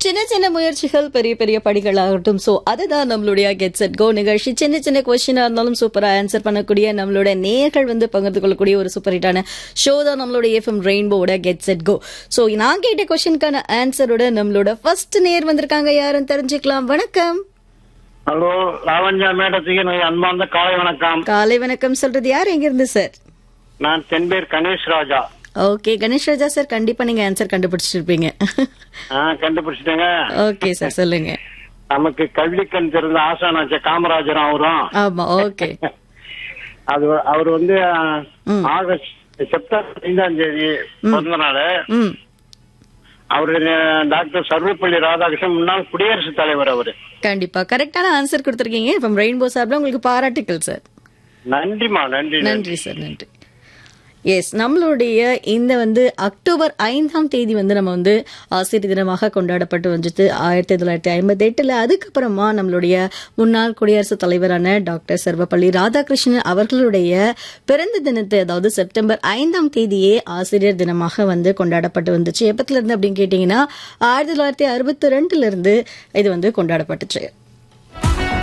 சின்ன சின்ன முயற்சிகள் பெரிய பெரிய படிகள் ஆகட்டும் சோ அதுதான் நம்மளுடைய கெட் செட் கோ நிகழ்ச்சி சின்ன சின்ன கொஸ்டினா இருந்தாலும் சூப்பரா ஆன்சர் பண்ணக்கூடிய நம்மளோட நேர்கள் வந்து பகிர்ந்து கொள்ளக்கூடிய ஒரு சூப்பர் ஹிட்டான ஷோ தான் நம்மளோட எஃப்எம் ரெயின்போட கெட் செட் கோ சோ நான் கேட்ட கொஸ்டினுக்கான ஆன்சரோட நம்மளோட ஃபர்ஸ்ட் நேர் வந்திருக்காங்க யாருன்னு தெரிஞ்சுக்கலாம் வணக்கம் ஹலோ லாவண்யா மேடத்துக்கு எனக்கு அன்பார்ந்த காலை வணக்கம் காலை வணக்கம் சொல்றது யார் எங்க இருந்து சார் நான் தென்பேர் கணேஷ் ராஜா ஓகே கணேஷ் ராஜா சார் கண்டிப்பா நீங்க ஆன்சர் கண்டுபிடிச்சிருப்பீங்க ஆ, கண்டுபிடிச்சிட்டேங்க ஓகே சார் சொல்லுங்க நமக்கு கல்வி கண் திறந்த ஆசானாச்ச காமராஜர் அவரும் ஆமா ஓகே அது அவர் வந்து ஆ, ம். ஆகஸ்ட் செப்டம்பர் ஐந்தாம் தேதி பிறந்த நாள் ம் அவரு அஹ், டாக்டர் சர்வப்பள்ளி ராதாகிருஷ்ணன் முன்னாள் குடியரசுத் தலைவர் அவரு கண்டிப்பா கரெக்டான ஆன்சர் கொடுத்துருக்கீங்க இப்போ ரெயின்போ சார்பில் உங்களுக்கு பாராட்டுக்கள் சார் நன்றிமா நன்றி நன்றி சார் நன்றி எஸ் நம்மளுடைய இந்த வந்து அக்டோபர் ஐந்தாம் தேதி வந்து நம்ம வந்து ஆசிரியர் தினமாக கொண்டாடப்பட்டு வந்துட்டு ஆயிரத்தி தொள்ளாயிரத்தி ஐம்பத்தி எட்டுல அதுக்கப்புறமா நம்மளுடைய முன்னாள் குடியரசுத் தலைவரான டாக்டர் சர்வப்பள்ளி ராதாகிருஷ்ணன் அவர்களுடைய பிறந்த தினத்தை அதாவது செப்டம்பர் ஐந்தாம் தேதியே ஆசிரியர் தினமாக வந்து கொண்டாடப்பட்டு வந்துச்சு எப்பத்துல இருந்து அப்படின்னு கேட்டீங்கன்னா ஆயிரத்தி தொள்ளாயிரத்தி அறுபத்தி ரெண்டுல இருந்து இது வந்து கொண்டாடப்பட்டுச்சு